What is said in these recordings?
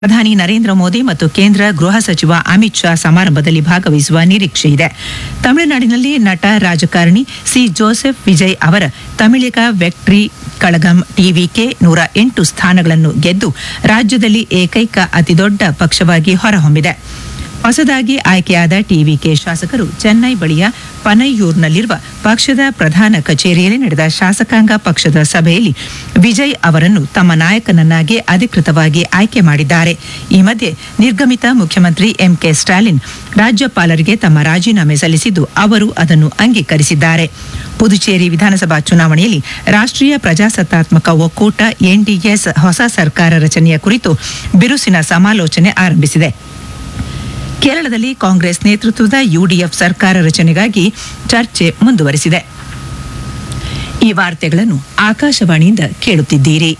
ಪ್ರಧಾನಿ ನರೇಂದ್ರ ಮೋದಿ ಮತ್ತು ಕೇಂದ್ರ ಗೃಹ ಸಚಿವ ಅಮಿತ್ ಶಾ ಸಮಾರಂಭದಲ್ಲಿ ಭಾಗವಹಿಸುವ ನಿರೀಕ್ಷೆ ಇದೆ ತಮಿಳುನಾಡಿನಲ್ಲಿ ನಟ ರಾಜಕಾರಣಿ ಸಿ ಜೋಸೆಫ್ ವಿಜಯ್ ಅವರ ತಮಿಳಿಕ ವೆಕ್ಟ್ರಿ ಕಳಗಂ ಟಿವಿಕೆ ನೂರ ಎಂಟು ಸ್ಥಾನಗಳನ್ನು ಗೆದ್ದು ರಾಜ್ಯದಲ್ಲಿ ಏಕೈಕ ಅತಿದೊಡ್ಡ ಪಕ್ಷವಾಗಿ ಹೊರಹೊಮ್ಮಿದೆ ಹೊಸದಾಗಿ ಆಯ್ಕೆಯಾದ ಟಿವಿಕೆ ಶಾಸಕರು ಚೆನ್ನೈ ಬಳಿಯ ಪನೈಯೂರ್ನಲ್ಲಿರುವ ಪಕ್ಷದ ಪ್ರಧಾನ ಕಚೇರಿಯಲ್ಲಿ ನಡೆದ ಶಾಸಕಾಂಗ ಪಕ್ಷದ ಸಭೆಯಲ್ಲಿ ವಿಜಯ್ ಅವರನ್ನು ತಮ್ಮ ನಾಯಕನನ್ನಾಗಿ ಅಧಿಕೃತವಾಗಿ ಆಯ್ಕೆ ಮಾಡಿದ್ದಾರೆ ಈ ಮಧ್ಯೆ ನಿರ್ಗಮಿತ ಮುಖ್ಯಮಂತ್ರಿ ಎಂಕೆ ಸ್ಟಾಲಿನ್ ರಾಜ್ಯಪಾಲರಿಗೆ ತಮ್ಮ ರಾಜೀನಾಮೆ ಸಲ್ಲಿಸಿದ್ದು ಅವರು ಅದನ್ನು ಅಂಗೀಕರಿಸಿದ್ದಾರೆ ಪುದುಚೇರಿ ವಿಧಾನಸಭಾ ಚುನಾವಣೆಯಲ್ಲಿ ರಾಷ್ಟ್ರೀಯ ಪ್ರಜಾಸತ್ತಾತ್ಮಕ ಒಕ್ಕೂಟ ಎನ್ಡಿಎಸ್ ಹೊಸ ಸರ್ಕಾರ ರಚನೆಯ ಕುರಿತು ಬಿರುಸಿನ ಸಮಾಲೋಚನೆ ಆರಂಭಿಸಿದೆ ಕೇರಳದಲ್ಲಿ ಕಾಂಗ್ರೆಸ್ ನೇತೃತ್ವದ ಯುಡಿಎಫ್ ಸರ್ಕಾರ ರಚನೆಗಾಗಿ ಚರ್ಚೆ ಮುಂದುವರೆಸಿದೆ ಈ ವಾರ್ತೆಗಳನ್ನು ಆಕಾಶವಾಣಿಯಿಂದ ಕೇಳುತ್ತಿದ್ದೀರಿ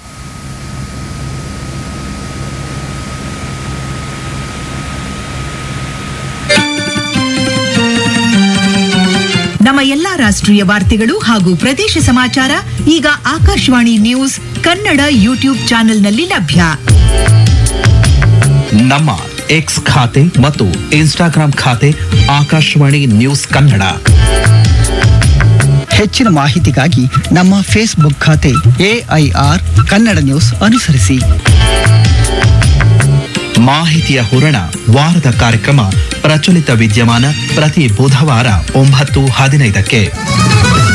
ನಮ್ಮ ಎಲ್ಲಾ ರಾಷ್ಟ್ರೀಯ ವಾರ್ತೆಗಳು ಹಾಗೂ ಪ್ರದೇಶ ಸಮಾಚಾರ ಈಗ ಆಕಾಶವಾಣಿ ನ್ಯೂಸ್ ಕನ್ನಡ ಯೂಟ್ಯೂಬ್ ಚಾನೆಲ್ನಲ್ಲಿ ಲಭ್ಯ ನಮ್ಮ ಎಕ್ಸ್ ಖಾತೆ ಮತ್ತು ಇನ್ಸ್ಟಾಗ್ರಾಂ ಖಾತೆ ಆಕಾಶವಾಣಿ ನ್ಯೂಸ್ ಕನ್ನಡ ಹೆಚ್ಚಿನ ಮಾಹಿತಿಗಾಗಿ ನಮ್ಮ ಫೇಸ್ಬುಕ್ ಖಾತೆ ಎಐಆರ್ ಕನ್ನಡ ನ್ಯೂಸ್ ಅನುಸರಿಸಿ ಮಾಹಿತಿಯ ಹೂರಣ ವಾರದ ಕಾರ್ಯಕ್ರಮ ಪ್ರಚಲಿತ ವಿದ್ಯಮಾನ ಪ್ರತಿ ಬುಧವಾರ ಒಂಬತ್ತು ಹದಿನೈದಕ್ಕೆ